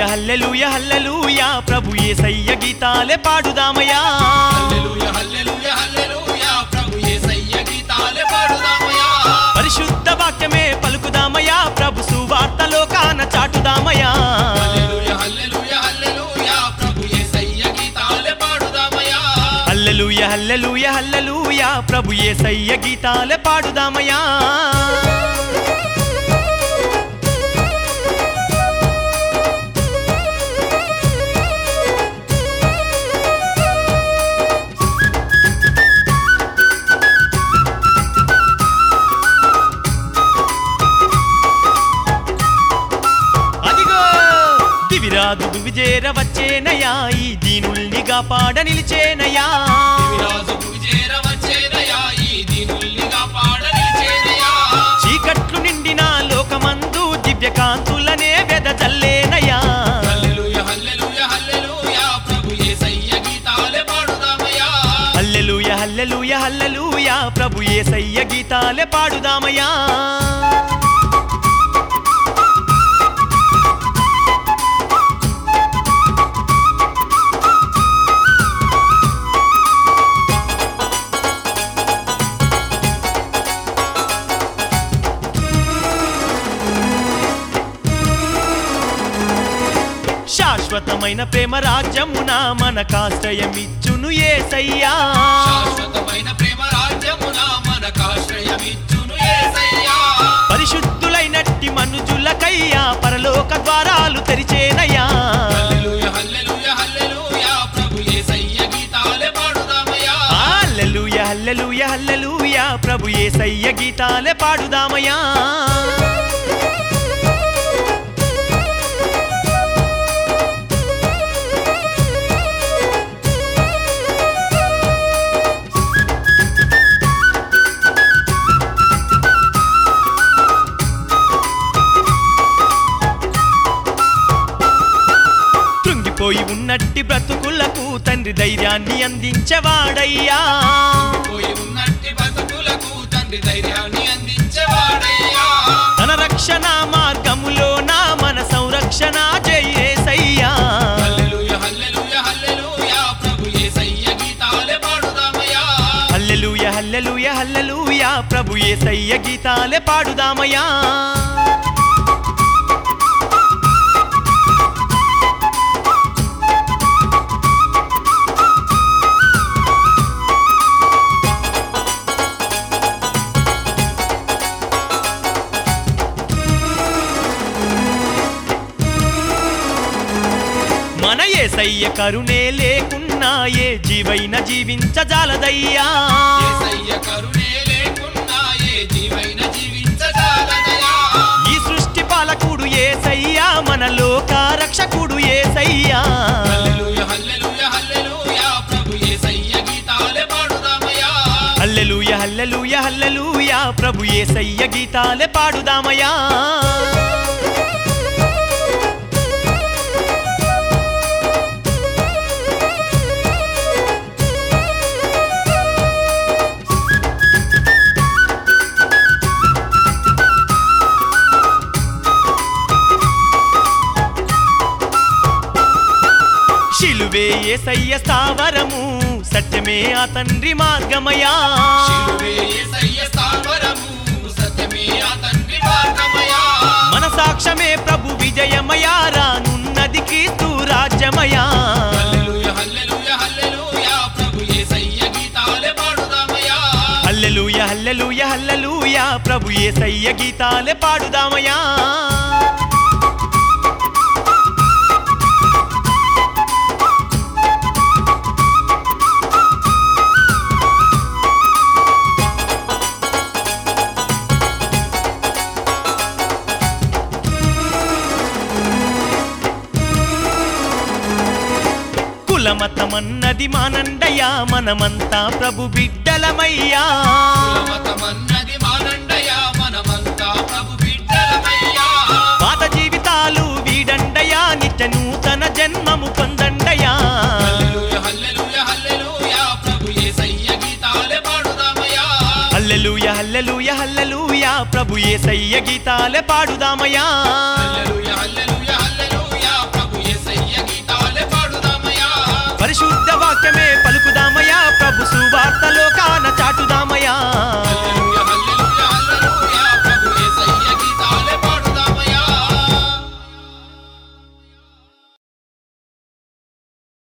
హల్లెలూయ హల్లెలూయ ప్రభు యేసయ్య గీతాలే పాడుదామయ్యా హల్లెలూయా హల్లెలూయా హల్లెలూయా ప్రభు యేసయ్య గీతాలే పాడుదామయ్యా పరిశుద్ధ వాక్యమే పలుకుదామయ్యా ప్రభు సువార్త లోకాన చాటుదామయ్యా హల్లెలూయా హల్లెలూయా హల్లెలూయా ప్రభు యేసయ్య గీతాలే పాడుదామయ్యా హల్లెలూయ హల్లెలూయ హల్లెలూయ ప్రభు యేసయ్య గీతాలే పాడుదామయ్యా అదిగో దివిరాజు విజేర వచ్చేనయా ఈ దీనుల్ని కాపాడ నిలిచేనయా విరాజు విజేర వచ్చేనయా ఈ దీనుల్నిగా పాడ నిలిచేనయా చీకట్లు నిండిన లోకమందు దివ్యకాంతులనే వెదజల్లేనయా హల్లెలూయా హల్లెలూయా హల్లెలూయా ప్రభు యేసయ్య గీతాలే పాడుదామయ్యా హల్లెలూయ హల్లెలూయ హల్లెలూయ ప్రభు యేసయ్య గీతాలే పాడుదామయ్యా శాశ్వతమైన ప్రేమ రాజ్యమున మనకాశ్రయమిచ్చును ఏసయ్యా శాశ్వతమైన ప్రేమ రాజ్యమున మనకాశ్రయమిచ్చును యేసయ్యా పరిశుద్ధులైనట్టి మనుజులకయ్యా పరలోక ద్వారాలు తెరిచేనయ్యా హల్లెలూయా హల్లెలూయా హల్లెలూయా ప్రభు యేసయ్య గీతాలే పాడుదామయ్యా హల్లెలూయ హల్లెలూయ హల్లెలూయ ప్రభు యేసయ్య గీతాలే పాడుదామయ్యా కృంగిపోయి ఉన్నట్టి బ్రతుకులకు తండ్రి ధైర్యాన్ని అందించేవాడయ్యా పోయి ఉన్నట్టి బతుకులకు తండ్రి ధైర్యాన్ని అందించేవాడయ్యా తన రక్షణ మార్గములో నా మన సంరక్షణ జయేసయ్యా హల్లెలూయా హల్లెలూయా హల్లెలూయా ప్రభు యేసయ్య గీతాలే పాడుదామయ్యా హల్లెలూయ హల్లెలూయ హల్లెలూయ ప్రభు యేసయ్య గీతాలే పాడుదామయ్యా మన ఏసయ్య కరుణే లేకున్నా ఏ జీవైన జీవించజాలదయ్యా యేసయ్య కరుణే లేకున్నా ఏ జీవైన జీవించజాలదయా ఈ సృష్టి పాలకుడు ఏసయ్యా మన లోక రక్షకుడు ఏసయ్యా హల్లెలూయా హల్లెలూయా హల్లెలూయా ప్రభు యేసయ్య గీతాలే పాడుదామయ్యా హల్లెలూయ హల్లెలూయ హల్లెలూయ ప్రభు యేసయ్య గీతాలే పాడుదామయ్యా శిలువే ఏసయ్య స్థావరము సత్యమే ఆ తండ్రి మార్గమయా శిలువే యేసయ్య స్థావరము సత్యమే ఆ తండ్రి మార్గమయా మన సాక్ష్యమే ప్రభు విజయమయా రానున్నది క్రీస్తు రాజ్యమయా హల్లెలూయా హల్లెలూయా హల్లెలూయా ప్రభు యేసయ్య గీతాలే పాడుదామయ్యా హల్లెలూయ హల్లెలూయ హల్లెలూయ ప్రభు యేసయ్య గీతాలే పాడుదామయ్యా కులమతమన్నది మానండయ్యా మనమంతా ప్రభు బిడ్డలమయ్యా కులమతమన్నది మానండయా మనమంతా ప్రభు బిడ్డలమయ్యా పాత జీవితాలు వీడండయా నిత్య నూతన జన్మము పొందండయా హల్లెలూయా హల్లెలూయా హల్లెలూయా ప్రభు యేసయ్య గీతాలే పాడుదామయ్యా హల్లెలూయ హల్లెలూయ హల్లెలూయ ప్రభు యేసయ్య గీతాలే పాడుదామయ్యా